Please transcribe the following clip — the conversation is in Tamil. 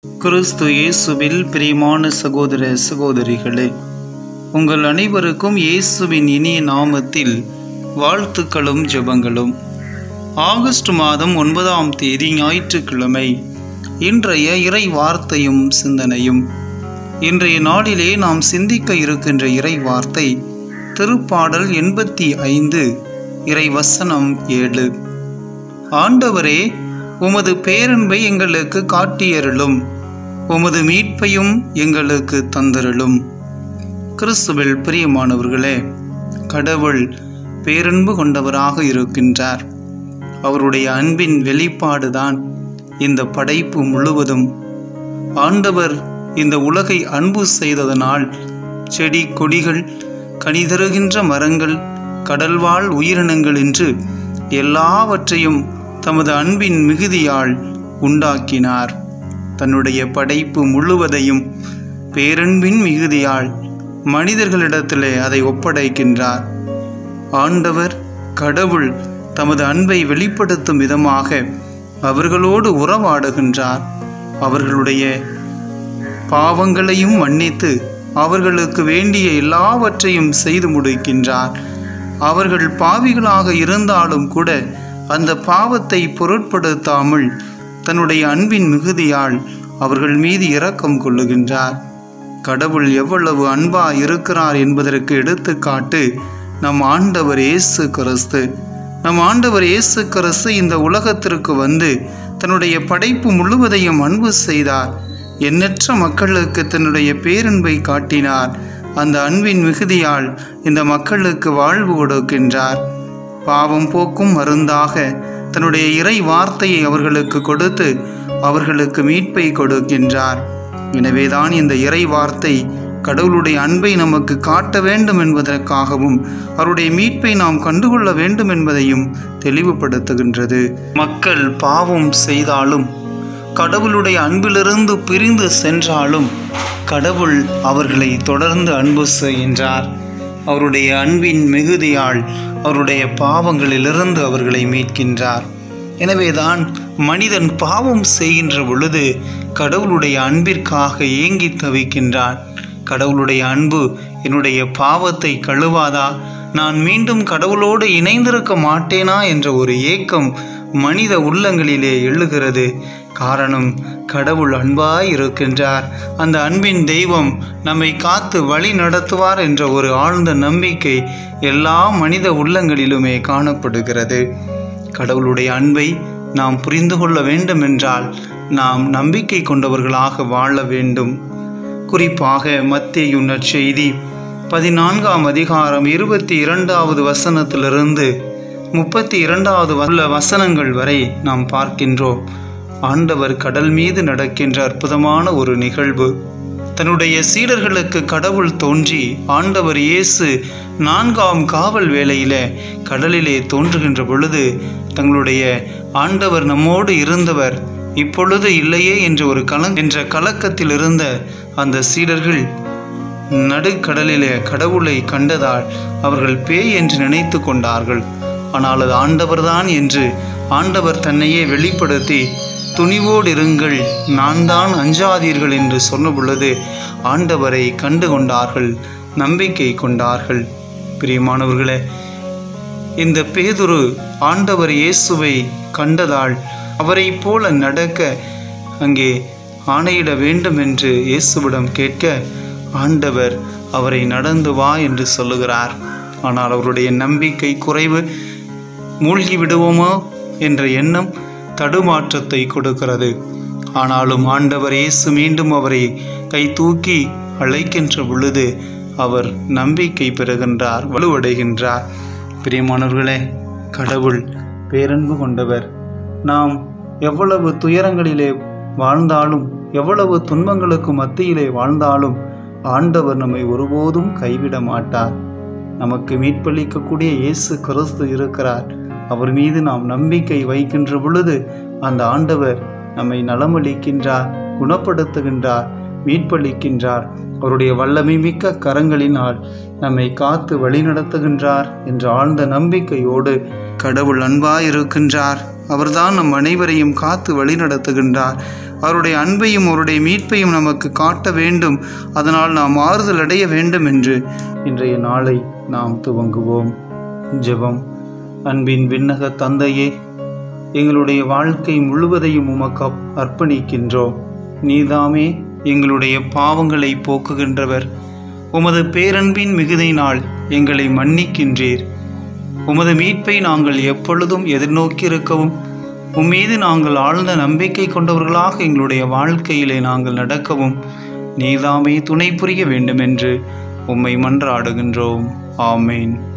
கிறிஸ்து இயேசுவில் பிரியமான சகோதர சகோதரிகளே உங்கள் அனைவருக்கும் இயேசுவின் இனிய நாமத்தில் வாழ்த்துக்களும் ஜெபங்களும் ஆகஸ்ட் மாதம் ஒன்பதாம் தேதி ஞாயிற்றுக்கிழமை இன்றைய இறை வார்த்தையும் சிந்தனையும் இன்றைய நாளிலே நாம் சிந்திக்க இருக்கின்ற இறை வார்த்தை திருப்பாடல் எண்பத்தி ஐந்து இறை வசனம் ஏழு ஆண்டவரே உமது பேரன்பை எங்களுக்கு காட்டியருளும் உமது மீட்பையும் எங்களுக்கு தந்தருளும் கிறிஸ்துவில் பிரியமானவர்களே கடவுள் பேரன்பு கொண்டவராக இருக்கின்றார் அவருடைய அன்பின் வெளிப்பாடுதான் இந்த படைப்பு முழுவதும் ஆண்டவர் இந்த உலகை அன்பு செய்ததனால் செடி கொடிகள் கனிதருகின்ற மரங்கள் கடல்வாழ் உயிரினங்கள் என்று எல்லாவற்றையும் தமது அன்பின் மிகுதியால் உண்டாக்கினார் தன்னுடைய படைப்பு முழுவதையும் பேரன்பின் மிகுதியால் மனிதர்களிடத்திலே அதை ஒப்படைக்கின்றார் ஆண்டவர் கடவுள் தமது அன்பை வெளிப்படுத்தும் விதமாக அவர்களோடு உறவாடுகின்றார் அவர்களுடைய பாவங்களையும் மன்னித்து அவர்களுக்கு வேண்டிய எல்லாவற்றையும் செய்து முடிக்கின்றார் அவர்கள் பாவிகளாக இருந்தாலும் கூட அந்த பாவத்தை பொருட்படுத்தாமல் தன்னுடைய அன்பின் மிகுதியால் அவர்கள் மீது இரக்கம் கொள்ளுகின்றார் கடவுள் எவ்வளவு அன்பா இருக்கிறார் என்பதற்கு எடுத்துக்காட்டு நம் ஆண்டவர் இயேசு கிறிஸ்து நம் ஆண்டவர் இயேசு கிறிஸ்து இந்த உலகத்திற்கு வந்து தன்னுடைய படைப்பு முழுவதையும் அன்பு செய்தார் எண்ணற்ற மக்களுக்கு தன்னுடைய பேரன்பை காட்டினார் அந்த அன்பின் மிகுதியால் இந்த மக்களுக்கு வாழ்வு கொடுக்கின்றார் பாவம் போக்கும் மருந்தாக தன்னுடைய இறை வார்த்தையை அவர்களுக்கு கொடுத்து அவர்களுக்கு மீட்பை கொடுக்கின்றார் எனவேதான் இந்த இறை வார்த்தை கடவுளுடைய அன்பை நமக்கு காட்ட வேண்டும் என்பதற்காகவும் அவருடைய மீட்பை நாம் கண்டுகொள்ள வேண்டும் என்பதையும் தெளிவுபடுத்துகின்றது மக்கள் பாவம் செய்தாலும் கடவுளுடைய அன்பிலிருந்து பிரிந்து சென்றாலும் கடவுள் அவர்களை தொடர்ந்து அன்பு செய்கின்றார் அவருடைய அன்பின் மிகுதியால் அவருடைய பாவங்களிலிருந்து அவர்களை மீட்கின்றார் எனவேதான் மனிதன் பாவம் செய்கின்ற பொழுது கடவுளுடைய அன்பிற்காக ஏங்கி தவிக்கின்றான் கடவுளுடைய அன்பு என்னுடைய பாவத்தை கழுவாதா நான் மீண்டும் கடவுளோடு இணைந்திருக்க மாட்டேனா என்ற ஒரு ஏக்கம் மனித உள்ளங்களிலே எழுகிறது காரணம் கடவுள் அன்பாய் இருக்கின்றார் அந்த அன்பின் தெய்வம் நம்மை காத்து வழி நடத்துவார் என்ற ஒரு ஆழ்ந்த நம்பிக்கை எல்லா மனித உள்ளங்களிலுமே காணப்படுகிறது கடவுளுடைய அன்பை நாம் புரிந்து கொள்ள வேண்டும் என்றால் நாம் நம்பிக்கை கொண்டவர்களாக வாழ வேண்டும் குறிப்பாக மத்திய நற்செய்தி பதினான்காம் அதிகாரம் இருபத்தி இரண்டாவது வசனத்திலிருந்து முப்பத்தி இரண்டாவது உள்ள வசனங்கள் வரை நாம் பார்க்கின்றோம் ஆண்டவர் கடல் மீது நடக்கின்ற அற்புதமான ஒரு நிகழ்வு தன்னுடைய சீடர்களுக்கு கடவுள் தோன்றி ஆண்டவர் இயேசு நான்காம் காவல் வேளையில கடலிலே தோன்றுகின்ற பொழுது தங்களுடைய ஆண்டவர் நம்மோடு இருந்தவர் இப்பொழுது இல்லையே என்ற ஒரு கலங் என்ற கலக்கத்தில் இருந்த அந்த சீடர்கள் நடுக்கடலிலே கடவுளை கண்டதால் அவர்கள் பேய் என்று நினைத்து கொண்டார்கள் ஆனால் அது ஆண்டவர்தான் என்று ஆண்டவர் தன்னையே வெளிப்படுத்தி துணிவோடு இருங்கள் நான் தான் அஞ்சாதீர்கள் என்று சொன்ன பொழுது ஆண்டவரை கண்டு கொண்டார்கள் நம்பிக்கை கொண்டார்கள் பிரியமானவர்களே இந்த பேதுரு ஆண்டவர் இயேசுவை கண்டதால் அவரை போல நடக்க அங்கே ஆணையிட வேண்டும் என்று இயேசுவிடம் கேட்க ஆண்டவர் அவரை நடந்து வா என்று சொல்லுகிறார் ஆனால் அவருடைய நம்பிக்கை குறைவு மூழ்கி விடுவோமோ என்ற எண்ணம் தடுமாற்றத்தை கொடுக்கிறது ஆனாலும் ஆண்டவர் இயேசு மீண்டும் அவரை கை தூக்கி அழைக்கின்ற பொழுது அவர் நம்பிக்கை பெறுகின்றார் வலுவடைகின்றார் பிரியமானவர்களே கடவுள் பேரன்பு கொண்டவர் நாம் எவ்வளவு துயரங்களிலே வாழ்ந்தாலும் எவ்வளவு துன்பங்களுக்கு மத்தியிலே வாழ்ந்தாலும் ஆண்டவர் நம்மை ஒருபோதும் கைவிட மாட்டார் நமக்கு மீட்பளிக்கக்கூடிய இயேசு கிறிஸ்து இருக்கிறார் அவர் மீது நாம் நம்பிக்கை வைக்கின்ற பொழுது அந்த ஆண்டவர் நம்மை நலமளிக்கின்றார் குணப்படுத்துகின்றார் மீட்பளிக்கின்றார் அவருடைய வல்லமை மிக்க கரங்களினால் நம்மை காத்து வழிநடத்துகின்றார் என்ற ஆழ்ந்த நம்பிக்கையோடு கடவுள் அன்பாயிருக்கின்றார் அவர்தான் நம் அனைவரையும் காத்து வழிநடத்துகின்றார் அவருடைய அன்பையும் அவருடைய மீட்பையும் நமக்கு காட்ட வேண்டும் அதனால் நாம் ஆறுதல் அடைய வேண்டும் என்று இன்றைய நாளை நாம் துவங்குவோம் ஜெபம் அன்பின் விண்ணக தந்தையே எங்களுடைய வாழ்க்கை முழுவதையும் உமக்கு அப்- அர்ப்பணிக்கின்றோம் நீதாமே எங்களுடைய பாவங்களை போக்குகின்றவர் உமது பேரன்பின் மிகுதியினால் எங்களை மன்னிக்கின்றீர் உமது மீட்பை நாங்கள் எப்பொழுதும் எதிர்நோக்கியிருக்கவும் உம்மீது நாங்கள் ஆழ்ந்த நம்பிக்கை கொண்டவர்களாக எங்களுடைய வாழ்க்கையிலே நாங்கள் நடக்கவும் நீதாமே துணை புரிய வேண்டுமென்று உம்மை மன்றாடுகின்றோம் ஆமேன்